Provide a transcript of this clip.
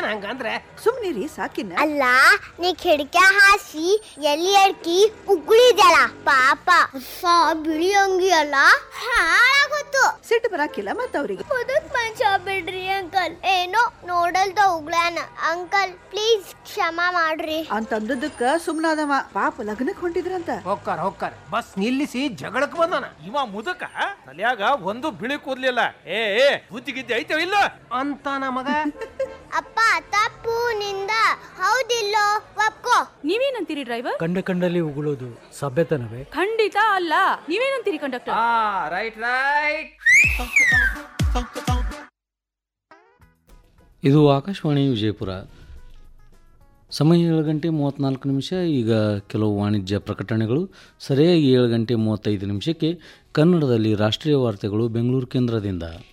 ಏನ್ ಹಂಗಂದ್ರೆ ಸುಮ್ನಿರಿ ಸಾಕಿನ ಅಲ್ಲ ನೀ ಕಿಡಿಕ ಹಾಸಿ ಎಲ್ಲಿ ಅಡ್ಕಿ ಉಗುಳಿದ್ಯಲ್ಲ ಪಾಪ ಹೊಸ ಬಿಳಿ ಅಂಗಿ ಅಲ್ಲ ಹಾಳಾಗೋತು ಸಿಟ್ಟು ಬರಾಕಿಲ್ಲ ಮತ್ತ ಅವ್ರಿಗೆ ಮುದುಕ್ ಮನುಷ್ಯ ಬಿಡ್ರಿ ಅಂಕಲ್ ಏನೋ ನೋಡಲ್ದ ಉಗ್ಳಾನ ಅಂಕಲ್ ಪ್ಲೀಸ್ ಕ್ಷಮ ಮಾಡ್ರಿ ಅಂತಂದದಕ್ಕ ಸುಮ್ನಾದವ ಪಾಪ ಲಗ್ನಕ್ ಹೊಂಟಿದ್ರಂತ ಹೋಗ್ತಾರ ಹೋಗ್ತಾರ ಬಸ್ ನಿಲ್ಲಿಸಿ ಜಗಳಕ್ ಬಂದಾನ ಇವ ಮುದಕ ತಲ್ಯಾಗ ಒಂದು ಬಿಳಿ ಕೂದ್ಲಿಲ್ಲ ಏ ಏ ಬುದ್ಧಿ ಗಿದ್ದಿ ಐತೋ ಇಲ್ಲ ಅಂತ ನಮಗ ಅಪ್ಪ ತಪ್ಪು ನಿಂದ ಹೌದಿಲ್ಲೋ ಒಪ್ಕೋ ನೀವೇನಂತೀರಿ ಡ್ರೈವರ್ ಕಂಡ ಕಂಡಲ್ಲಿ ಉಗುಳೋದು ಸಭ್ಯತನವೇ ಖಂಡಿತ ಅಲ್ಲ ನೀವೇನಂತೀರಿ ಕಂಡಕ್ಟರ್ ರೈಟ್ ರೈಟ್ ಇದು ಆಕಾಶವಾಣಿ ವಿಜಯಪುರ ಸಮಯ ಏಳು ಗಂಟೆ ಮೂವತ್ತ್ನಾಲ್ಕು ನಿಮಿಷ ಈಗ ಕೆಲವು ವಾಣಿಜ್ಯ ಪ್ರಕಟಣೆಗಳು ಸರಿಯಾಗಿ ಏಳು ಗಂಟೆ ಮೂವತ್ತೈದು ನಿಮಿಷಕ್ಕೆ ಕನ್ನಡದಲ್ಲಿ ರಾಷ್ಟ್ರೀಯ ವಾರ್ತೆಗಳು ಬೆಂಗಳೂರು ಕೇಂದ್ರದಿಂದ